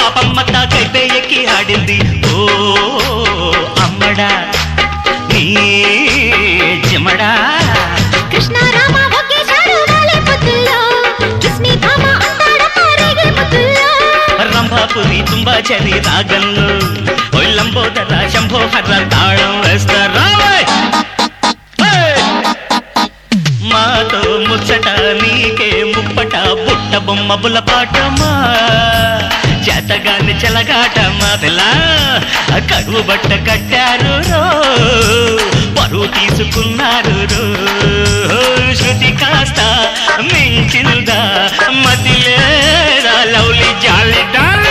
పాపమ్మ తాకైతే ఎక్కి ఆడింది ఓ అమ్మడా నీ జమడా కృష్ణ రామ ఒకేసారి వాలే పొద్దుల్లో కిస్మి భామ అంతాడమ్మ రేగే పొద్దుల్లో రంభాపురి తుంబాచరి రాగంలో ఒళ్ళంబోదర శంభోహర తాళం వేస్తారా మాతో ముచ్చట నీకే ముప్పట బుట్ట బొమ్మ బుల్ల పాటమా చేతగాని చెలగాటమా పిల్ల కడువు బట్ట కట్టారు రో పరువు తీసుకున్నారు రో శృతి కాస్త మించిందా మతి లేదా లవ్లీ జాలి డాలి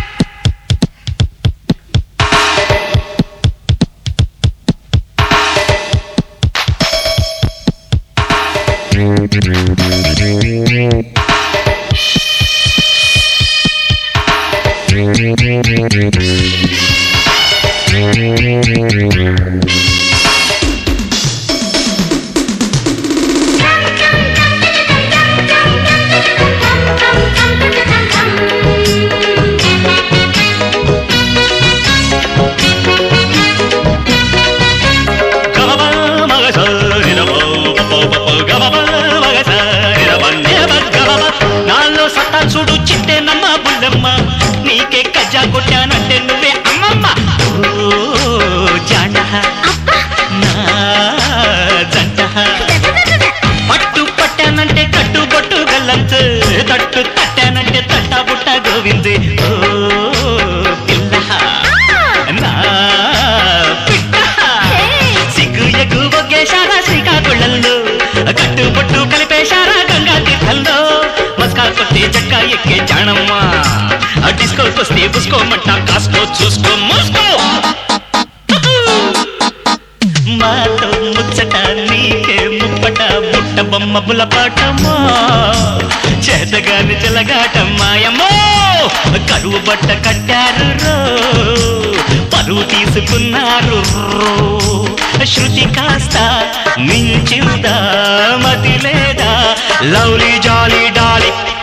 గబబ మగసరిరబ పపపప గబబ మగసరిరబ నేబ గబబ నాలో సత్తా చూడు చిట్టే నమ్మ బుల్లమ్మ నీకే కజ్జా కొట్టానంటే నువ్వే అమ్మమ్మ ఓ జాండ నా జంట పట్టు పట్టానంటే కట్టు బొట్టు గల్లంతు తట్టు తట్టానంటే తట్టా బుట్ట గోవింది ఓ పిల్ల నా పిట్ట సిగ్గు ఎగ్గు బొగ్గేశారా శ్రీకాకుళంలో కట్టు బొట్టు కలిపేశారా గంగా తీర్థంలో మస్కా కొట్టే జక్క ఎక్కే జాణమ్మా ఆ డిస్కోకొస్తే బుసుకోమంట కాస్కో చూసుకో మూసుకో మాతో ముచ్చట నీకే ముప్పట బుట్ట బొమ్మ బులపాటమ్మా చేతగాని చెలగాటమ్మాయమ్మో కరువు బట్ట కట్టారు రో పరువు తీసుకున్నారు రో శృతి కాస్త మించిందా మతి లేదా లవ్లీ జాలీ డాలి